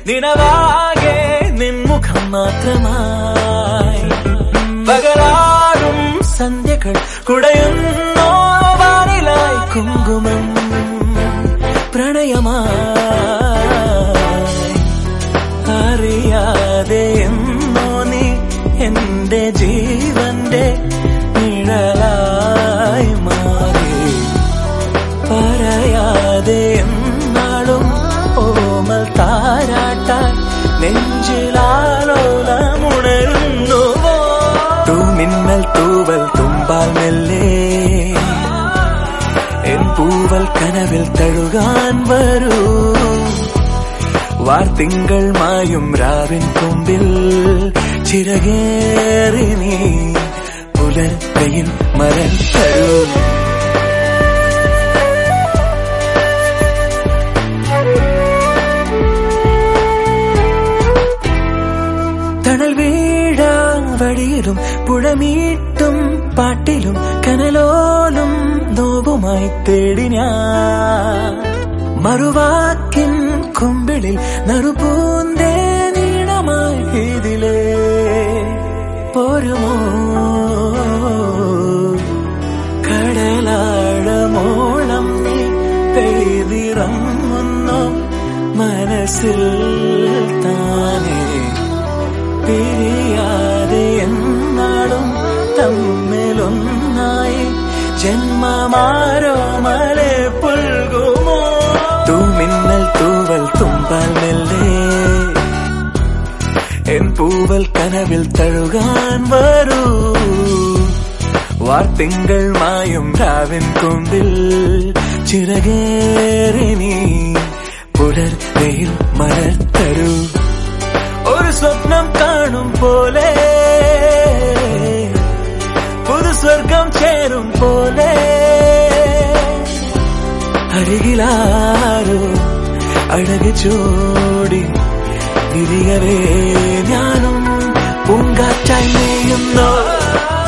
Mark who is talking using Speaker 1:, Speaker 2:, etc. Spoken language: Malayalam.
Speaker 1: നിനവാകെ നിൻമുഖം മാത്രമായി പകലാറും സന്ധ്യകൾ കുടയുന്നോ വാനിലായി കുങ്കുമം പ്രണയമായി അറിയാതെ എന്നോ നീ എന്റെ ജീവന്റെ നിഴലായി മാറി പറയാതെ എന്നാളും ഓമൽ താരാട്ടാൻ നെഞ്ചിലാലോലമുണരുന്നു തൂമിന്നൽ തൂവൽ തുമ്പാൽ മെല്ലേ എൻ പൂവൽ കനവിൽ തഴുകാൻ വരൂ വാർത്തിങ്കൾ മായും രാവിൻ കൊമ്പിൽ ചിറകേറി നീ പുലർക്കയിൽ മരൽ തരൂ തണൽ വീഴാ വഴിയിലും പുഴമീട്ടും പാട്ടിലും കനലോലും നോവുമായി തേടി ഞാൻ മറുവാക്കിൻ കുമ്പിളിൽ നറുപൂന്തേ നീണമായി ഇതിലേ പോരുമോ കടലാഴമോളം നീ പെയ്തിറങ്ങുന്നു മനസ്സിൽ താനേ പിരിയാതെ എന്നാളും തമ്മിലൊന്നായി ജന്മമാരോ മലെ പുൽകുമോ തൂമിന്നൽ തൂവൽ തുമ്പാൽ മെല്ലേ എൻ പൂവൽ കനവിൽ തഴുകാൻ വരൂ വാർത്തിങ്കൾ മായും രാവിൻ കൊമ്പിൽ ചിറകേറി നീ പുലർവയിൽ മലർത്തരൂ ഒരു സ്വപ്നം കാണും പോലെ പുതു സ്വർഗം ചേരും പോലെ അരികിലാരോ അഴക് ചോടി തിരികവേ ഞാനും പൂങ്കാറ്റായി നെയ്യുന്നോ